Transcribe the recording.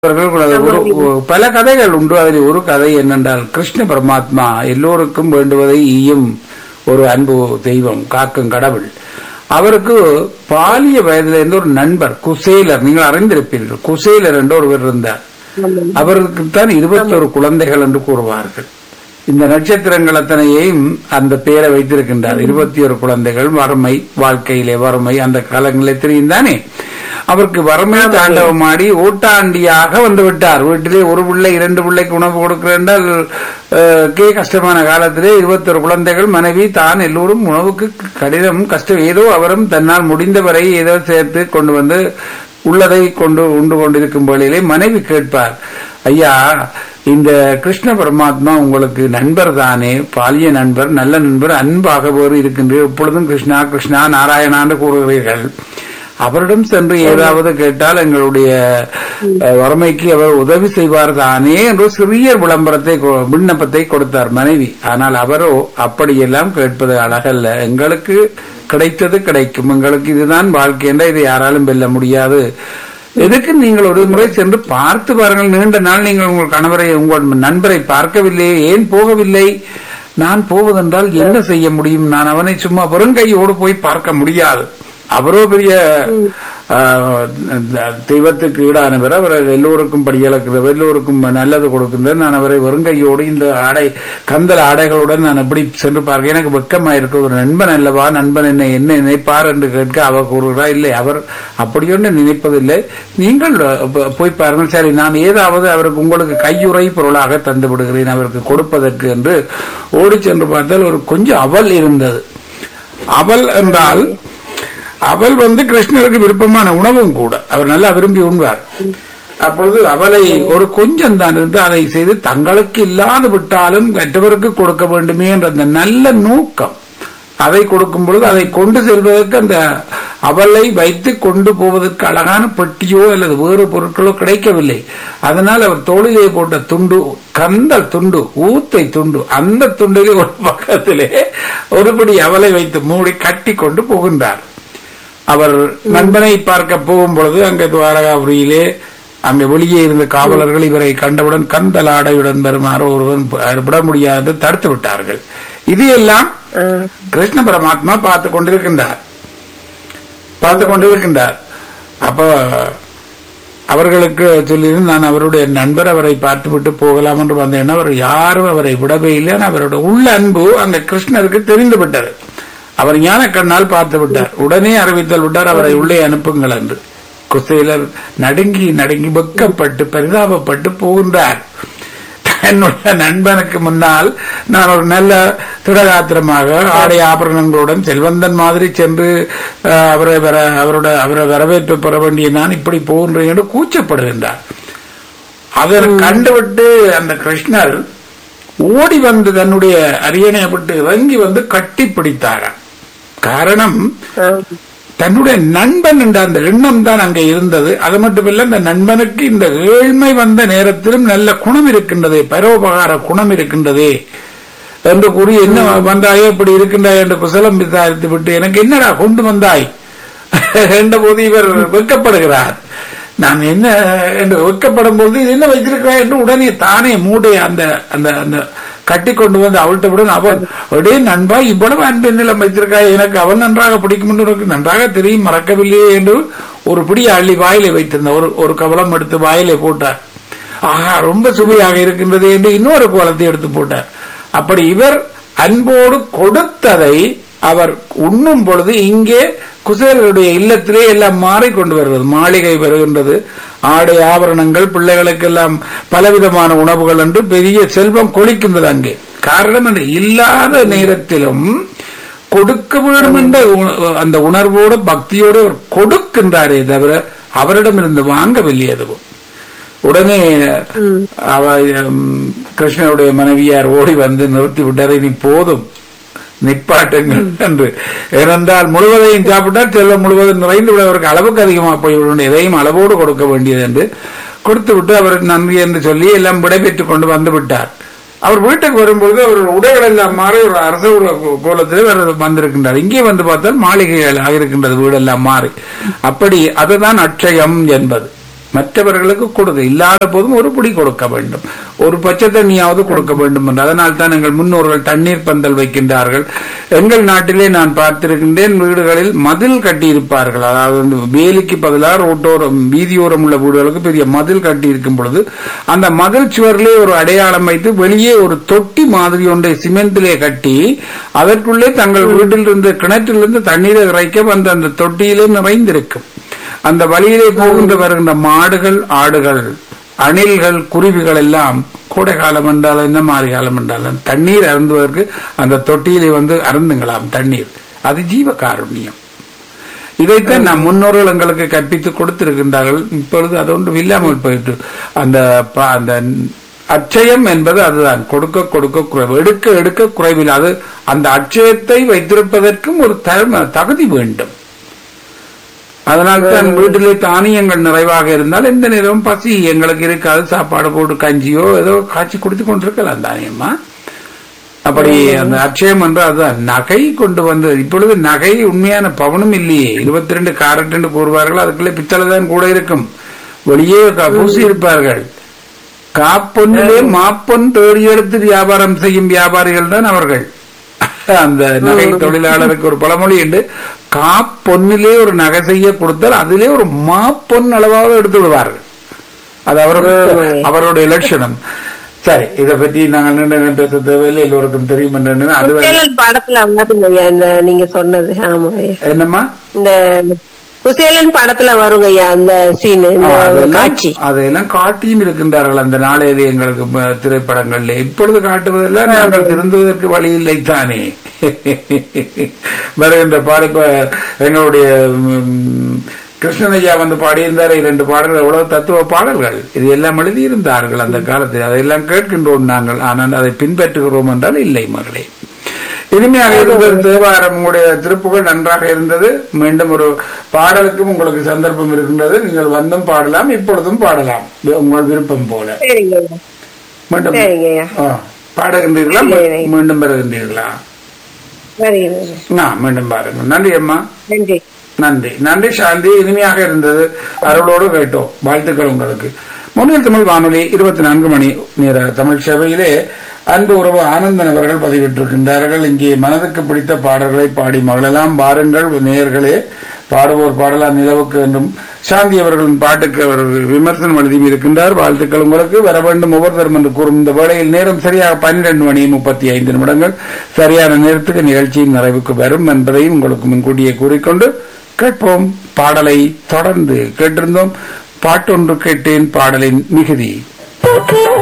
அவர்கள் ஒரு- ஒரு- பல கதைகள் உண்டு அதில் ஒரு கதை என்னென்றால் கிருஷ்ண பரமாத்மா எல்லோருக்கும் வேண்டுவதை ஈயும் ஒரு அன்பு தெய்வம் காக்கும் கடவுள் அவருக்கு பாலிய வயதில் இருந்த ஒரு நண்பர் குசேலர் நீங்கள் அறிந்திருப்பீர்கள் குசேலர் என்று ஒருவர் இருந்தார் அவருக்குத்தான் இருபத்தொரு குழந்தைகள் என்று கூறுவார்கள் இந்த நட்சத்திரங்கள் அத்தனையையும் அந்த பேரை வைத்திருக்கின்றார் இருபத்தி ஒரு குழந்தைகள் வறுமை வாழ்க்கையிலே வறுமை அந்த காலங்களே தெரியும் தானே அவருக்கு வறுமை தாண்டவமாடி ஓட்டாண்டியாக வந்து விட்டார் வீட்டிலே ஒரு பிள்ளை இரண்டு பிள்ளைக்கு உணவு கொடுக்கிறேன் என்றால் அஹ், கே கஷ்டமான காலத்திலே இருபத்தொரு குழந்தைகள் மனைவி தான் எல்லோரும் உணவுக்கு கடிதம் கஷ்டம் ஏதோ அவரும் தன்னால் முடிந்தவரை ஏதோ சேர்த்து கொண்டு வந்து உள்ளதை கொண்டு உண்டு கொண்டிருக்கும் வேளையிலே மனைவி கேட்பார் ஐயா இந்த கிருஷ்ண பரமாத்மா உங்களுக்கு நண்பர் தானே பாலிய நண்பர் நல்ல நண்பர் அன்பாக வேறு இருக்கின்றீர் எப்பொழுதும் கிருஷ்ணா கிருஷ்ணா நாராயணான்னு கூறுகிறீர்கள் அவரிடம் சென்று ஏதாவது கேட்டால் எங்களுடைய அஹ், வறுமைக்கு அவர் உதவி செய்வார் தானே என்று சிறிய விளம்பரத்தை கொ- விண்ணப்பத்தை கொடுத்தார் மனைவி ஆனால் அவரோ அப்படியெல்லாம் கேட்பது அழகல்ல எங்களுக்கு கிடைத்தது கிடைக்கும் எங்களுக்கு இதுதான் வாழ்க்கை என்ற இதை யாராலும் வெல்ல முடியாது எதுக்கு நீங்கள் ஒரு முறை சென்று பார்த்து பாருங்கள் நீண்ட நாள் நீங்கள் உங்கள் கணவரை உங்கள் நண்பரை பார்க்கவில்லையே ஏன் போகவில்லை நான் போவதென்றால் என்ன செய்ய முடியும் நான் அவனை சும்மா வெறுங்கையோடு போய் பார்க்க முடியாது அவரோ பெரிய ஆஹ், தெய்வத்துக்கு ஈடானவர் அவர் எல்லோருக்கும் படியளக்கிறவர் எல்லோருக்கும் நல்லது கொடுக்கின்றார் நான் அவரை வெறுங்கையோடு இந்த ஆடை கந்தல் ஆடைகளுடன் நான் எப்படி சென்று பார்க்க எனக்கு வெக்கமா இருக்கு ஒரு நண்பன் அல்லவா நண்பன் என்ன என்ன நினைப்பார் என்று கேட்க அவர் கூறுகிறார் இல்லை அவர் அப்படியொன்று நினைப்பதில்லை நீங்கள் ப- போய் பாருங்கள் சரி நான் ஏதாவது அவருக்கு உங்களுக்கு கையுறை பொருளாக தந்து விடுகிறேன் அவருக்கு கொடுப்பதற்கு என்று ஓடி சென்று பார்த்தால் ஒரு கொஞ்சம் அவல் இருந்தது அவல் என்றால் அவள் வந்து கிருஷ்ணருக்கு விருப்பமான உணவும் கூட அவர் நல்லா விரும்பி உண்பார் அப்பொழுது அவளை ஒரு கொஞ்சம் தான் இருந்து அதை செய்து தங்களுக்கு இல்லாது விட்டாலும் மற்றவருக்கு கொடுக்க வேண்டுமே என்ற அந்த நல்ல நோக்கம் அதை கொடுக்கும் பொழுது அதை கொண்டு செல்வதற்கு அந்த அவளை வைத்து கொண்டு போவதற்கு அழகான பெட்டியோ அல்லது வேறு பொருட்களோ கிடைக்கவில்லை அதனால் அவர் தோளிலே போட்ட துண்டு கந்தல் துண்டு ஊத்தை துண்டு அந்த துண்டிலே ஒரு பக்கத்திலே ஒருபடி அவளை வைத்து மூடி கட்டி கொண்டு போகின்றார் அவர் நண்பனை பார்க்க போகும் பொழுது அங்கே துவாரகாபுரியிலே அங்கே வெளியே இருந்த காவலர்கள் இவரை கண்டவுடன் கந்தல் ஆடையுடன் வருமாறு ஒருவன் விட முடியாது தடுத்து விட்டார்கள் இது எல்லாம் கிருஷ்ண பரமாத்மா பார்த்து கொண்டிருக்கின்றார் பார்த்து கொண்டிருக்கின்றார் அப்ப அவர்களுக்கு சொல்லியிருந்து நான் அவருடைய நண்பர் அவரை பார்த்துவிட்டு போகலாம் என்று வந்தேன் அவர் யாரும் அவரை விடவே இல்லை ஆனால் அவருடைய உள்ள அன்பு அந்த கிருஷ்ணருக்கு தெரிந்து விட்டது அவர் ஞான கண்ணால் பார்த்து விட்டார் உடனே அறிவித்தல் விட்டார் அவரை உள்ளே அனுப்புங்கள் என்று குசேலர் நடுங்கி நடுங்கி வெக்கப்பட்டு பரிதாபப்பட்டு போகின்றார் என்னுடைய நண்பனுக்கு முன்னால் நான் ஒரு நல்ல திடகாத்திரமாக ஆடை ஆபரணங்களுடன் செல்வந்தன் மாதிரி சென்று அஹ், அவரை வர அவரோட அவரை வரவேற்று பெற வேண்டிய நான் இப்படி போகின்றேன் என்று கூச்சப்படுகின்றார் அதை கண்டுவிட்டு அந்த கிருஷ்ணர் ஓடி வந்து தன்னுடைய அரியணையை விட்டு இறங்கி வந்து கட்டி பிடித்தாராம் காரணம் தன்னுடைய நண்பன் என்ற அந்த எண்ணம் தான் அங்கே இருந்தது அது மட்டுமில்ல அந்த நண்பனுக்கு இந்த ஏழ்மை வந்த நேரத்திலும் நல்ல குணம் இருக்கின்றதே பரோபகார குணம் இருக்கின்றதே என்று கூறி என்ன வந்தாயே இப்படி இருக்கின்றாய் என்று குசலம் விசாரித்து விட்டு எனக்கு என்னடா கொண்டு வந்தாய் என்ற போது இவர் வெட்கப்படுகிறார் நான் என்ன என்று வெட்கப்படும் போது இது என்ன வைத்திருக்கிறாய் என்று உடனே தானே மூடை அந்த அந்த அந்த கட்டி கொண்டு வந்து அவள்கிட்ட விட அவன் ஒரே நண்பா இவ்வளவு அன்பு நிலம் வைத்திருக்காய் எனக்கு அவன் நன்றாக பிடிக்கும் என்று உனக்கு நன்றாக தெரியும் மறக்கவில்லையே என்று ஒரு பிடி அள்ளி வாயிலை வைத்திருந்த ஒரு ஒரு கவலம் எடுத்து வாயிலை போட்டார் ஆஹா ரொம்ப சுவையாக இருக்கின்றது என்று இன்னொரு கோலத்தை எடுத்து போட்டார் அப்படி இவர் அன்போடு கொடுத்ததை அவர் உண்ணும் பொழுது இங்கே குசேலருடைய இல்லத்திலே எல்லாம் மாறிக்கொண்டு வருவது மாளிகை வருகின்றது ஆடை ஆபரணங்கள் பிள்ளைகளுக்கெல்லாம் பலவிதமான உணவுகள் என்று பெரிய செல்வம் கொளிக்கின்றது அங்கே காரணம் என்ன இல்லாத நேரத்திலும் கொடுக்க வேண்டும் என்ற உண- அந்த உணர்வோடு பக்தியோடு அவர் கொடுக்கின்றாரே தவிர அவரிடமிருந்து வாங்கவில்லை எதுவும் உடனே அவ ம், கிருஷ்ணனுடைய மனைவியார் ஓடி வந்து நிறுத்தி விட்டார் இனி போதும் நிப்பாட்டுங்கள் என்று ஏனென்றால் முழுவதையும் சாப்பிட்டால் செல்வம் முழுவதும் நிறைந்து விட அவருக்கு அளவுக்கு அதிகமாக போய்விடும் எதையும் அளவோடு கொடுக்க வேண்டியது என்று கொடுத்து விட்டு அவர் நன்றி என்று சொல்லி எல்லாம் விடைபெற்றுக் கொண்டு வந்து விட்டார் அவர் வீட்டுக்கு வரும்பொழுது அவர் உடைகள் எல்லாம் மாறி ஒரு அரச ஒரு கோலத்திலே வேற வந்திருக்கின்றார் இங்கே வந்து பார்த்தால் மாளிகைகள் இருக்கின்றது வீடெல்லாம் மாறி அப்படி அதுதான் அட்சயம் என்பது மற்றவர்களுக்கு கொடுக்க இல்லாத போதும் ஒரு பிடி கொடுக்க வேண்டும் ஒரு பச்சை தண்ணியாவது கொடுக்க வேண்டும் என்று அதனால் தான் எங்கள் முன்னோர்கள் தண்ணீர் பந்தல் வைக்கின்றார்கள் எங்கள் நாட்டிலே நான் பார்த்திருக்கின்றேன் வீடுகளில் மதில் கட்டியிருப்பார்கள் அதாவது வந்து வேலிக்கு பதிலாக ரோட்டோரம் வீதியோரம் உள்ள வீடுகளுக்கு பெரிய மதில் கட்டி இருக்கும் பொழுது அந்த மதில் சுவரிலே ஒரு அடையாளம் வைத்து வெளியே ஒரு தொட்டி மாதிரி ஒன்றை சிமெண்டிலே கட்டி அதற்குள்ளே தங்கள் வீட்டிலிருந்து கிணற்றிலிருந்து தண்ணீரை இறைக்க வந்த அந்த தொட்டியிலே நிறைந்திருக்கும் அந்த வழியிலே போகின்ற வருகின்ற மாடுகள் ஆடுகள் அணில்கள் குருவிகள் எல்லாம் கோடை காலம் என்றாலும் என்ன மாறி காலம் என்றாலும் தண்ணீர் அருந்துவதற்கு அந்த தொட்டியிலே வந்து அருந்துங்களாம் தண்ணீர் அது ஜீவ காருண்யம் இதைத்தான் நம் முன்னோர்கள் எங்களுக்கு கற்பித்து கொடுத்திருக்கின்றார்கள் இப்பொழுது அது ஒன்றும் இல்லாமல் போயிட்டு அந்த ப- அந்த அச்சயம் என்பது அதுதான் கொடுக்க கொடுக்க குறைவு எடுக்க எடுக்க குறைவில் அது அந்த அச்சயத்தை வைத்திருப்பதற்கும் ஒரு தகும- தகுதி வேண்டும் அதனால் தான் வீட்டிலே தானியங்கள் நிறைவாக இருந்தால் எந்த நேரமும் பசி எங்களுக்கு இருக்காது சாப்பாடு போட்டு கஞ்சியோ ஏதோ காய்ச்சி குடித்து கொண்டிருக்கலாம் தானியம்மா அப்படி அந்த அட்சயம் என்று அதுதான் நகை கொண்டு வந்து இப்பொழுது நகை உண்மையான பவனும் இல்லையே இருபத்தி ரெண்டு காரட் என்று கூறுவார்கள் அதுக்குள்ளே பித்தளை தான் கூட இருக்கும் வெளியே க- பூசி இருப்பார்கள் காப்பொன்னிலே மாப்பொன் தேடி எடுத்து வியாபாரம் செய்யும் வியாபாரிகள் தான் அவர்கள் அந்த நகை தொழிலாளருக்கு ஒரு பழமொழி உண்டு காப்பொன்னிலே ஒரு நகை செய்ய கொடுத்தால் அதிலே ஒரு மாப்பொன் அளவாக எடுத்து விடுவார்கள் அது அவருடைய அவருடைய லட்சணம் சரி இதை பற்றி நாங்கள் நீண்ட நேரம் பேச தேவையில்லை எல்லோருக்கும் தெரியும் என்று எண்ணினேன். அது வேற- குசேலன் படத்துல வருங்க ஐயா இந்த நீங்க சொன்னது ஆமா ஐயா என்னம்மா இந்த குசேலன் படத்துல வருங்க ஐயா அந்த சீன் இந்த அதெல்லாம் காட்சி அதையெல்லாம் காட்டியும் இருக்கின்றார்கள் அந்த நாளையிலே எங்களுக்கு ம- திரைப்படங்கள்ல இப்பொழுது காட்டுவதெல்லாம் நாங்கள் திருந்துவதற்கு வழி இல்லை தானே வருகின்ற பாடு இப்ப எங்களுடைய ம், கிருஷ்ணன் ஐயா வந்து பாடியிருந்தார் இரண்டு பாடல்கள் எவ்வளவு தத்துவ பாடல்கள் இது எல்லாம் எழுதியிருந்தார்கள் அந்த காலத்தில் அதையெல்லாம் கேட்கின்றோம் நாங்கள் ஆனால் அதை பின்பற்றுகிறோம் என்றால் இல்லை மகளே இனிமையாக இருந்தது தேவாரம் உங்களுடைய திருப்புகள் நன்றாக இருந்தது மீண்டும் ஒரு பாடலுக்கும் உங்களுக்கு சந்தர்ப்பம் இருக்கின்றது நீங்கள் வந்தும் பாடலாம் இப்பொழுதும் பாடலாம் உங்கள் விருப்பம் போல சரிங்க ஐயா மீண்டும் சரிங்க ஐயா ஆ, பாடுகின்றீர்களா சரி. மீண்டும் பெறுகின்றீர்களா சரிங்க ஐயா ஆ, மீண்டும் பாருங்க நன்றி அம்மா நன்றி நன்றி நன்றி சாந்தி இனிமையாக இருந்தது அருளோடு கேட்டோம் வாழ்த்துக்கள் உங்களுக்கு முன்னில் தமிழ் வானொலி இருபத்தி நான்கு மணி நேர தமிழ் சேவையிலே அன்பு உறவு ஆனந்தன் அவர்கள் பதிவிட்டிருக்கின்றார்கள் இங்கே மனதுக்கு பிடித்த பாடல்களை பாடி மகளெல்லாம் பாருங்கள் நேயர்களே பாடுவோர் பாடலாம் நிலவுக்கு என்றும் சாந்தி அவர்களின் பாட்டுக்கு அவர் விமர்சனம் எழுதியும் இருக்கின்றார் வாழ்த்துக்கள் உங்களுக்கு வர வேண்டும் ஒவ்வொருத்தரும் என்று கூறும் இந்த வேளையில் நேரம் சரியாக பன்னிரண்டு மணி முப்பத்தி ஐந்து நிமிடங்கள் சரியான நேரத்துக்கு நிகழ்ச்சியின் நிறைவுக்கு வரும் என்பதையும் உங்களுக்கு முன்கூட்டியே கூறிக்கொண்டு கேட்போம் பாடலை தொடர்ந்து கேட்டிருந்தோம் பாட்டொன்று கேட்டேன் பாடலின் மிகுதி